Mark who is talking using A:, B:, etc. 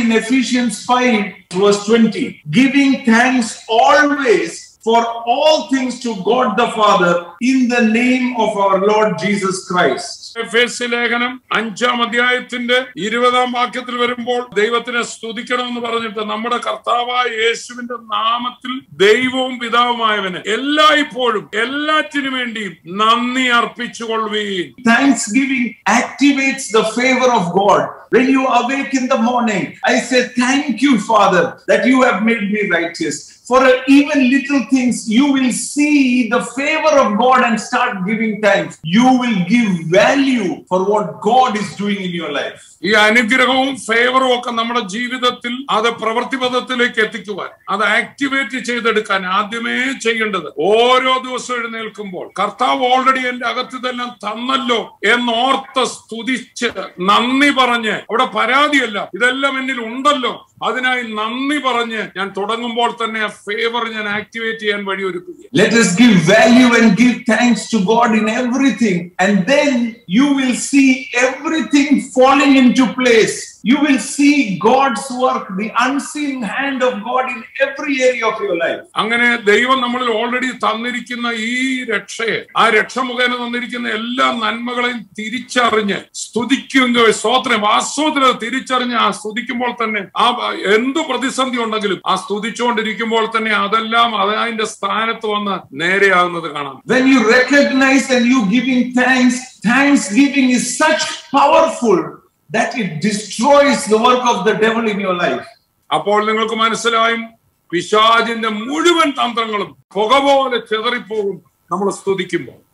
A: in Ephesians 5, verse 20. Giving thanks always for all things to God the Father in the name of our Lord Jesus Christ.
B: എഫേസ്യ ലേഖനം അഞ്ചാം അധ്യായത്തിന്റെ ഇരുപതാം വാക്യത്തിൽ വരുമ്പോൾ ദൈവത്തിനെ സ്തുതിക്കണമെന്ന് പറഞ്ഞിട്ട് നമ്മുടെ കർത്താവായ യേശുവിന്റെ നാമത്തിൽ ദൈവവും പിതാവുമായവന് എല്ലായ്പ്പോഴും എല്ലാറ്റിനു വേണ്ടിയും നന്ദി അർപ്പിച്ചുകൊള്ളുകയും
A: Thanksgiving activates the favor of God. When you awake in the morning, I say, Thank you, Father, that you have made me righteous. For even little things, you will see the favor of God and start giving thanks. You will give value for what God is doing in your life.
B: ഈ അനുഗ്രഹവും ഫേവറും ഒക്കെ നമ്മുടെ ജീവിതത്തിൽ അത് പ്രവൃത്തിപഥത്തിലേക്ക് എത്തിക്കുവാൻ അത് activate ചെയ്തെടുക്കാൻ ആദ്യമേ ചെയ്യേണ്ടത് ഓരോ ദിവസവും എഴുന്നേൽക്കുമ്പോൾ കർത്താവ് ഓൾറെഡി എന്റെ അകത്ത് ഇതെല്ലാം തന്നല്ലോ എന്നോർത്ത് സ്തുതിച്ച് നന്ദി പറഞ്ഞ് അവിടെ പരാതിയല്ല ഇതെല്ലാം എന്നിൽ ഉണ്ടല്ലോ അതിനായി നന്ദി പറഞ്ഞ് ഞാൻ തുടങ്ങുമ്പോൾ തന്നെ ആ ഫേവർ ഞാൻ ആക്ടിവേറ്റ് ചെയ്യാൻ വഴിയൊരുക്കുക
A: Let us give value and give thanks to God in everything, and then you will see everything falling into place. You will see God's work, the unseen hand of God in every area of your life.
B: അങ്ങനെ ദൈവം നമ്മളിൽ already തന്നിരിക്കുന്ന ഈ രക്ഷയെ ആ രക്ഷ മുഖേന തന്നിരിക്കുന്ന എല്ലാ നന്മകളെയും തിരിച്ചറിഞ്ഞ് സ്തുതിക്കുക സ്തോത്രം വാസ്തവത്തിൽ തിരിച്ചറിഞ്ഞ് ആ സ്തുതിക്കുമ്പോൾ തന്നെ ആ എന്ത് പ്രതിസന്ധി ഉണ്ടെങ്കിലും ആ സ്തുതിച്ചുകൊണ്ടിരിക്കുമ്പോൾ തന്നെ അതെല്ലാം അതിന്റെ സ്ഥാനത്ത് വന്ന് നേരെയാകുന്നത് കാണാം
A: When you recognize and you giving thanks, thanksgiving is such powerful that it destroys the work of the devil in your life.
B: അപ്പോൾ നിങ്ങൾക്ക് മനസ്സിലായും പിശാചിന്റെ മുഴുവൻ തന്ത്രങ്ങളും പുക പോലെ ചെതറിപ്പോകും നമ്മൾ സ്തുതിക്കുമ്പോൾ